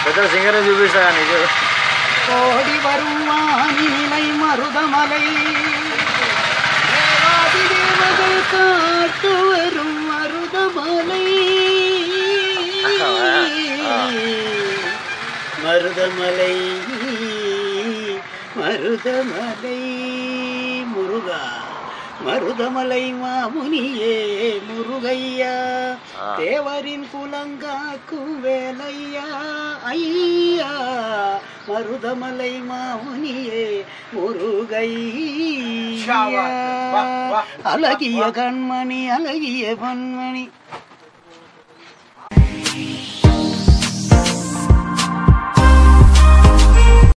పెద్ద సింగర్ చూపిస్తా నీకు கோடி வரும் வானிலை மருதமலை தேவாதி தேவர்கள் காட்டு வரும் மருதமலை மருதமலை மருதமலை முருகா மருதமலை மாமுனியே முருகையா தேவரின் குலங்காக்கும் வேலையா ஐயா மருதமலை மாமுனியே முருகையா அழகிய கண்மணி அழகிய பொன்மணி